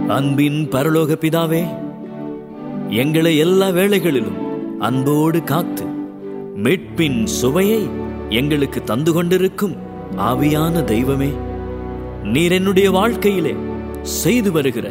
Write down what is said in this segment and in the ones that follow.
அன்பின் பரலோக பிதாவே எங்களை எல்லா வேளைகளிலும் அன்போடு காத்து மீட்பின் சுவையை எங்களுக்கு தந்து கொண்டிருக்கும் ஆவியான தெய்வமே நீர் என்னுடைய வாழ்க்கையிலே செய்து வருகிற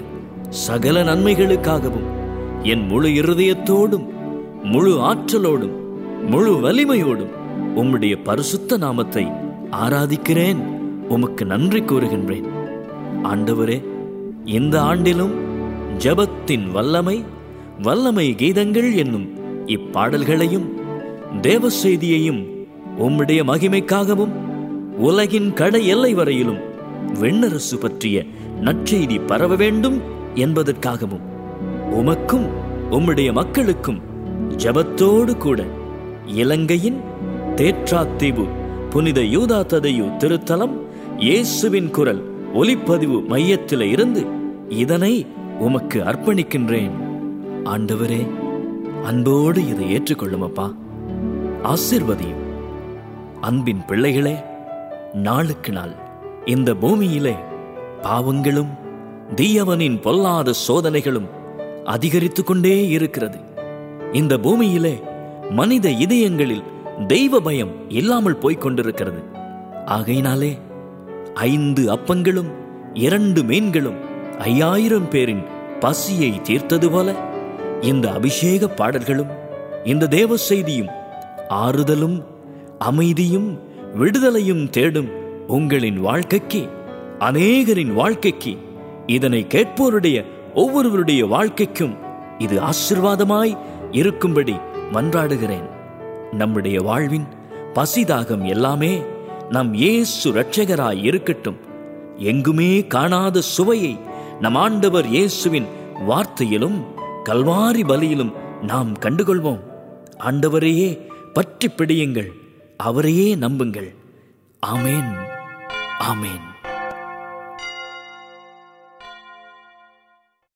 சகல நன்மைகளுக்காகவும் என் முழு இருதயத்தோடும் முழு ஆற்றலோடும் முழு வலிமையோடும் உம்முடைய பரிசுத்த நாமத்தை ஆராதிக்கிறேன் உமக்கு நன்றி கூறுகின்றேன் ஆண்டவரே இந்த ஆண்டிலும் ஜெபத்தின் வல்லமை வல்லமை கீதங்கள் என்னும் இப்பாடல்களையும் தேவ செய்தியையும் உம்முடைய மகிமைக்காகவும் உலகின் கடை எல்லை வரையிலும் வெண்ணரசு பற்றிய நற்செய்தி பரவ வேண்டும் என்பதற்காகவும் உமக்கும் உம்முடைய மக்களுக்கும் ஜெபத்தோடு கூட இலங்கையின் தேற்றாத்தீவு புனித யூதா ததையு திருத்தலம் இயேசுவின் குரல் ஒலிப்பதிவு மையத்தில இருந்து இதனை உமக்கு அர்ப்பணிக்கின்றேன் ஆண்டவரே அன்போடு இதை ஏற்றுக்கொள்ளும் அப்பா ஆசிர்வதியும் அன்பின் பிள்ளைகளே நாளுக்கு நாள் இந்த பூமியிலே பாவங்களும் தீயவனின் பொல்லாத சோதனைகளும் அதிகரித்துக் கொண்டே இருக்கிறது இந்த பூமியிலே மனித இதயங்களில் தெய்வ பயம் இல்லாமல் போய்க் கொண்டிருக்கிறது ஆகையினாலே ஐந்து அப்பங்களும் இரண்டு மீன்களும் ஐயாயிரம் பேரின் பசியை தீர்த்தது போல இந்த அபிஷேக பாடல்களும் இந்த தேவ செய்தியும் ஆறுதலும் அமைதியும் விடுதலையும் தேடும் உங்களின் வாழ்க்கைக்கு அநேகரின் வாழ்க்கைக்கு இதனை கேட்போருடைய ஒவ்வொருவருடைய வாழ்க்கைக்கும் இது ஆசிர்வாதமாய் இருக்கும்படி மன்றாடுகிறேன் நம்முடைய வாழ்வின் பசிதாகம் எல்லாமே நம் இயேசு இரட்சகராய் இருக்கட்டும் எங்குமே காணாத சுவையை நம் ஆண்டவர் இயேசுவின் வார்த்தையிலும் கல்வாரி பலியிலும் நாம் கண்டுகொள்வோம் ஆண்டவரையே பற்றி பிடியுங்கள் அவரையே நம்புங்கள் ஆமேன் ஆமேன்